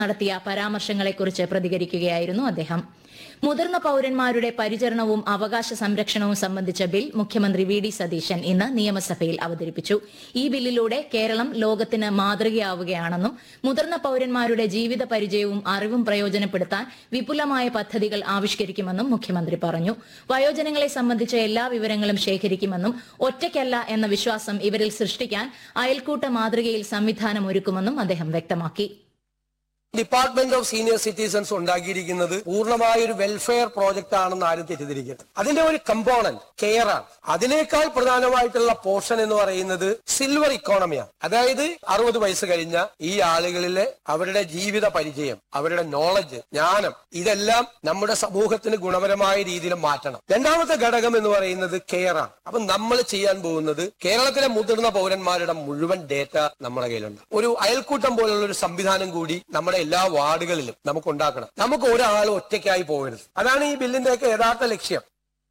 നടത്തിയ പരാമർശങ്ങളെക്കുറിച്ച് പ്രതികരിക്കുകയായിരുന്നു അദ്ദേഹം മുതിർന്ന പൌരന്മാരുടെ പരിചരണവും അവകാശ സംരക്ഷണവും സംബന്ധിച്ച ബിൽ മുഖ്യമന്ത്രി വി ഡി സതീശൻ ഇന്ന് നിയമസഭയിൽ അവതരിപ്പിച്ചു ഈ ബില്ലിലൂടെ കേരളം ലോകത്തിന് മാതൃകയാവുകയാണെന്നും മുതിർന്ന പൌരന്മാരുടെ ജീവിത പരിചയവും അറിവും പ്രയോജനപ്പെടുത്താൻ വിപുലമായ പദ്ധതികൾ ആവിഷ്കരിക്കുമെന്നും മുഖ്യമന്ത്രി പറഞ്ഞു വയോജനങ്ങളെ സംബന്ധിച്ച എല്ലാ വിവരങ്ങളും ശേഖരിക്കുമെന്നും ഒറ്റയ്ക്കല്ല എന്ന വിശ്വാസം ഇവരിൽ സൃഷ്ടിക്കാൻ അയൽക്കൂട്ട മാതൃകയിൽ സംവിധാനം ഒരുക്കുമെന്നും അദ്ദേഹം വ്യക്തമാക്കി ഡിപ്പാർട്ട്മെന്റ് ഓഫ് സീനിയർ സിറ്റിസൺസ് ഉണ്ടാക്കിയിരിക്കുന്നത് പൂർണ്ണമായ ഒരു വെൽഫെയർ പ്രോജക്റ്റ് ആണെന്ന് ആരും തെറ്റിദ്ധരിക്കരുത് അതിന്റെ ഒരു കമ്പോണന്റ് കെയർ ആണ് അതിനേക്കാൾ പ്രധാനമായിട്ടുള്ള പോർഷൻ എന്ന് പറയുന്നത് സിൽവർ ഇക്കോണമിയാണ് അതായത് അറുപത് വയസ്സ് കഴിഞ്ഞ ഈ ആളുകളിലെ അവരുടെ ജീവിത പരിചയം അവരുടെ നോളജ് ജ്ഞാനം ഇതെല്ലാം നമ്മുടെ സമൂഹത്തിന് ഗുണപരമായ രീതിയിൽ മാറ്റണം രണ്ടാമത്തെ ഘടകം എന്ന് പറയുന്നത് കെയർ ആണ് അപ്പൊ നമ്മൾ ചെയ്യാൻ പോകുന്നത് കേരളത്തിലെ മുതിർന്ന പൗരന്മാരുടെ മുഴുവൻ ഡേറ്റ നമ്മുടെ കയ്യിലുണ്ട് ഒരു അയൽക്കൂട്ടം പോലുള്ള ഒരു സംവിധാനം കൂടി നമ്മുടെ എല്ലാ വാർഡുകളിലും നമുക്ക് ഉണ്ടാക്കണം നമുക്ക് ഒരാൾ ഒറ്റയ്ക്കായി പോകരുത് അതാണ് ഈ ബില്ലിന്റെയൊക്കെ യഥാർത്ഥ ലക്ഷ്യം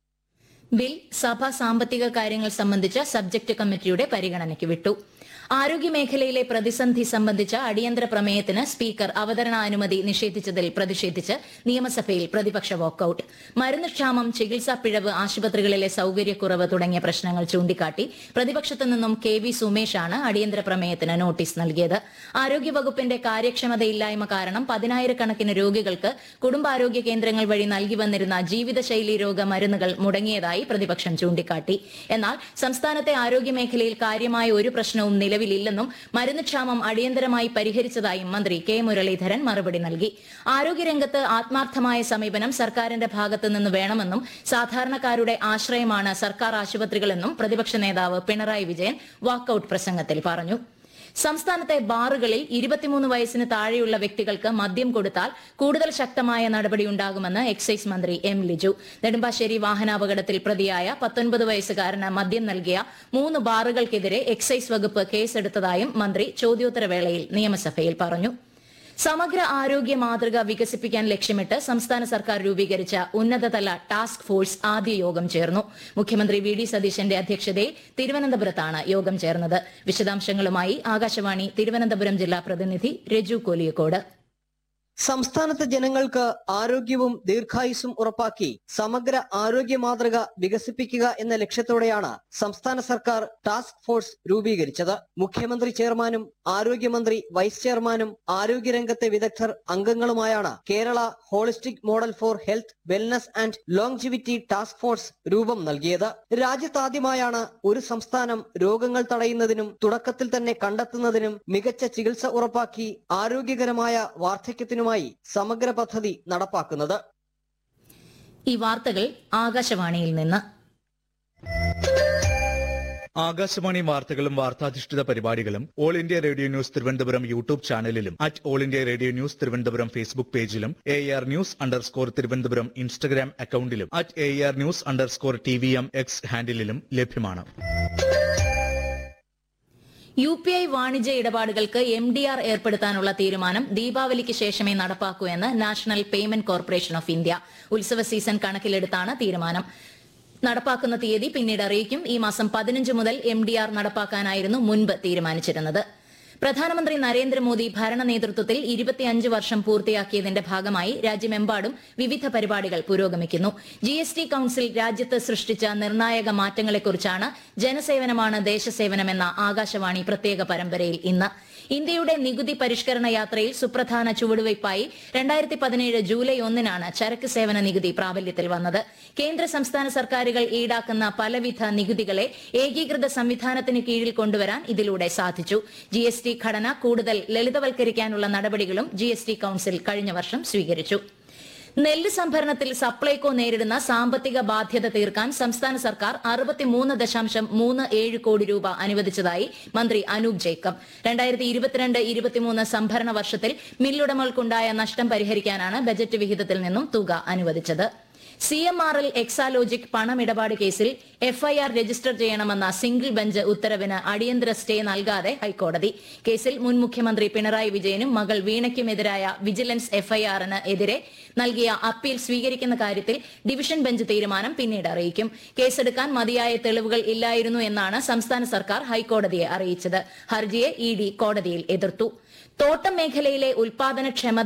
ബിൽ സഭ സാമ്പത്തിക കാര്യങ്ങൾ സംബന്ധിച്ച സബ്ജക്ട് കമ്മിറ്റിയുടെ പരിഗണനയ്ക്ക് വിട്ടു ആരോഗ്യമേഖലയിലെ പ്രതിസന്ധി സംബന്ധിച്ച അടിയന്തര പ്രമേയത്തിന് സ്പീക്കർ അവതരണാനുമതി നിഷേധിച്ചതിൽ പ്രതിഷേധിച്ച് നിയമസഭയിൽ പ്രതിപക്ഷ വാക്കൌട്ട് മരുന്ന് ക്ഷാമം ചികിത്സാ പിഴവ് ആശുപത്രികളിലെ സൌകര്യക്കുറവ് തുടങ്ങിയ പ്രശ്നങ്ങൾ ചൂണ്ടിക്കാട്ടി പ്രതിപക്ഷത്തു നിന്നും കെ വി സുമേഷാണ് അടിയന്തര പ്രമേയത്തിന് നോട്ടീസ് നൽകിയത് ആരോഗ്യവകുപ്പിന്റെ കാര്യക്ഷമതയില്ലായ്മ കാരണം പതിനായിരക്കണക്കിന് രോഗികൾക്ക് കുടുംബാരോഗ്യ കേന്ദ്രങ്ങൾ വഴി നൽകി വന്നിരുന്ന ജീവിതശൈലി രോഗ മരുന്നുകൾ മുടങ്ങിയതായി പ്രതിപക്ഷം ചൂണ്ടിക്കാട്ടി എന്നാൽ സംസ്ഥാനത്തെ ആരോഗ്യമേഖലയിൽ കാര്യമായ ഒരു പ്രശ്നവും നിലവിലില്ലെന്നും മരുന്ന് ക്ഷാമം അടിയന്തരമായി പരിഹരിച്ചതായും മന്ത്രി കെ മുരളീധരൻ മറുപടി നൽകി ആരോഗ്യരംഗത്ത് ആത്മാർത്ഥമായ സമീപനം സർക്കാരിന്റെ ഭാഗത്തു നിന്ന് വേണമെന്നും സാധാരണക്കാരുടെ ആശ്രയമാണ് സർക്കാർ ആശുപത്രികളെന്നും പ്രതിപക്ഷ നേതാവ് പിണറായി വിജയൻ വാക്കൌട്ട് പ്രസംഗത്തിൽ പറഞ്ഞു സംസ്ഥാനത്തെ ബാറുകളിൽ ഇരുപത്തിമൂന്ന് വയസ്സിന് താഴെയുള്ള വ്യക്തികൾക്ക് മദ്യം കൊടുത്താൽ കൂടുതൽ ശക്തമായ നടപടിയുണ്ടാകുമെന്ന് എക്സൈസ് മന്ത്രി എം ലിജു നെടുമ്പാശ്ശേരി വാഹനാപകടത്തിൽ പ്രതിയായ പത്തൊൻപത് വയസ്സുകാരന് മദ്യം നൽകിയ മൂന്ന് ബാറുകൾക്കെതിരെ എക്സൈസ് വകുപ്പ് കേസെടുത്തതായും മന്ത്രി ചോദ്യോത്തരവേളയിൽ നിയമസഭയിൽ പറഞ്ഞു സമഗ്ര ആരോഗ്യ മാതൃക വികസിപ്പിക്കാൻ ലക്ഷ്യമിട്ട് സംസ്ഥാന സർക്കാർ രൂപീകരിച്ച ഉന്നതതല ടാസ്ക് ഫോഴ്സ് ആദ്യ യോഗം ചേർന്നു മുഖ്യമന്ത്രി വി ഡി സതീശന്റെ അധ്യക്ഷതയിൽ തിരുവനന്തപുരത്താണ് യോഗം ചേർന്നത് വിശദാംശങ്ങളുമായി ആകാശവാണി തിരുവനന്തപുരം ജില്ലാ പ്രതിനിധി രജു കോലിയക്കോട് സംസ്ഥാനത്തെ ജനങ്ങൾക്ക് ആരോഗ്യവും ദീർഘായുസ്സും ഉറപ്പാക്കി സമഗ്ര ആരോഗ്യ മാതൃക വികസിപ്പിക്കുക എന്ന ലക്ഷ്യത്തോടെയാണ് സംസ്ഥാന സർക്കാർ ടാസ്ക് ഫോഴ്സ് രൂപീകരിച്ചത് മുഖ്യമന്ത്രി ചെയർമാനും ആരോഗ്യമന്ത്രി വൈസ് ചെയർമാനും ആരോഗ്യരംഗത്തെ വിദഗ്ധർ അംഗങ്ങളുമായാണ് Kerala holistic model for health wellness and longevity task force രൂപം നൽകിയത് രാജ്യത്താദ്യമായാണ് ഒരു സംസ്ഥാനം രോഗങ്ങൾ തടയുന്നതിനും തുടക്കത്തിൽ തന്നെ കണ്ടെത്തുന്നതിനും മികച്ച ചികിത്സ ഉറപ്പാക്കി ആരോഗ്യകരമായ വാർദ്ധക്യത്തിനുമായി സമഗ്ര പദ്ധതി നടപ്പാക്കുന്നത് ഈ വാർത്തകൾ ആകാശവാണിയിൽ നിന്ന് ആകാശവാണി വാർത്തകളും വാർത്താധിഷ്ഠിത പരിപാടികളും all India radio news Thiruvananthapuram YouTube ചാനലിലും at all India radio news Thiruvananthapuram Facebook പേജിലും A R news underscore Thiruvananthapuram Instagram അക്കൌണ്ടിലും at A R news underscore T V M X ഹാൻഡിലും ലഭ്യമാണ് യു പി ഐ വാണിജ്യ ഇടപാടുകൾക്ക് എം ഡി ആർ ഏർപ്പെടുത്താനുള്ള തീരുമാനം ദീപാവലിക്ക് ശേഷമേ നടപ്പാക്കൂ എന്ന് national payment corporation of India ഉത്സവ സീസൺ കണക്കിലെടുത്താണ് തീരുമാനം നടപ്പാക്കുന്ന തീയതി പിന്നീട് അറിയിക്കും ഈ മാസം പതിനഞ്ച് മുതൽ എം ഡി ആർ നടപ്പാക്കാനായിരുന്നു മുൻപ് തീരുമാനിച്ചിരുന്നത് പ്രധാനമന്ത്രി നരേന്ദ്രമോദി ഭരണ നേതൃത്വത്തിൽ ഇരുപത്തിയഞ്ച് വർഷം പൂർത്തിയാക്കിയതിന്റെ ഭാഗമായി രാജ്യമെമ്പാടും വിവിധ പരിപാടികൾ പുരോഗമിക്കുന്നു ജി എസ് ടി കൌൺസിൽ രാജ്യത്ത് സൃഷ്ടിച്ച നിർണായക മാറ്റങ്ങളെക്കുറിച്ചാണ് ജനസേവനമാണ് ദേശസേവനമെന്ന ആകാശവാണി പ്രത്യേക പരമ്പരയിൽ ഇന്ന് ഇന്ത്യയുടെ നികുതി പരിഷ്കരണ യാത്രയിൽ സുപ്രധാന ചുവടുവയ്പായി രണ്ടായിരത്തി പതിനേഴ് ജൂലൈ ഒന്നിനാണ് ചരക്ക് സേവന നികുതി പ്രാബല്യത്തിൽ വന്നത് കേന്ദ്ര സംസ്ഥാന സർക്കാരുകൾ ഈടാക്കുന്ന പലവിധ നികുതികളെ ഏകീകൃത സംവിധാനത്തിന് കീഴിൽ കൊണ്ടുവരാൻ ഇതിലൂടെ സാധിച്ചു ജി എസ് ടി ഘടന കൂടുതൽ ലളിതവൽക്കരിക്കാനുള്ള നടപടികളും ജി എസ് ടി കൌൺസിൽ കഴിഞ്ഞ വർഷം സ്വീകരിച്ചു നെല്ല് സംഭരണത്തിൽ സപ്ലൈകോ നേരിടുന്ന സാമ്പത്തിക ബാധ്യത തീർക്കാൻ സംസ്ഥാന സർക്കാർ അറുപത്തിമൂന്ന് ദശാംശം മൂന്ന് ഏഴ് കോടി രൂപ അനുവദിച്ചതായി മന്ത്രി അനൂപ് ജേക്കബ് രണ്ടായിരത്തി ഇരുപത്തിരണ്ട് ഇരുപത്തിമൂന്ന് സംഭരണ വർഷത്തിൽ മില്ലുടമകൾക്കുണ്ടായ നഷ്ടം പരിഹരിക്കാനാണ് ബജറ്റ് വിഹിതത്തിൽ നിന്നും തുക അനുവദിച്ചത് C M R L Exalogic പണമിടപാട് കേസിൽ എഫ്ഐആർ രജിസ്റ്റർ ചെയ്യണമെന്ന സിംഗിൾ ബെഞ്ച് ഉത്തരവിന് അടിയന്തര സ്റ്റേ നൽകാതെ ഹൈക്കോടതി കേസിൽ മുൻ മുഖ്യമന്ത്രി പിണറായി വിജയനും മകൾ വീണയ്ക്കുമെതിരായ വിജിലൻസ് എഫ്ഐആറിന് എതിരെ നൽകിയ അപ്പീൽ സ്വീകരിക്കുന്ന കാര്യത്തിൽ ഡിവിഷൻ ബെഞ്ച് തീരുമാനം പിന്നീട് അറിയിക്കും കേസെടുക്കാൻ മതിയായ തെളിവുകൾ ഇല്ലായിരുന്നു എന്നാണ് സംസ്ഥാന സർക്കാർ ഹൈക്കോടതിയെ അറിയിച്ചത് ഹർജിയെ ഇ ഡി കോടതിയിൽ എതിർത്തു തോട്ടം മേഖലയിലെ ഉൽപാദനക്ഷമത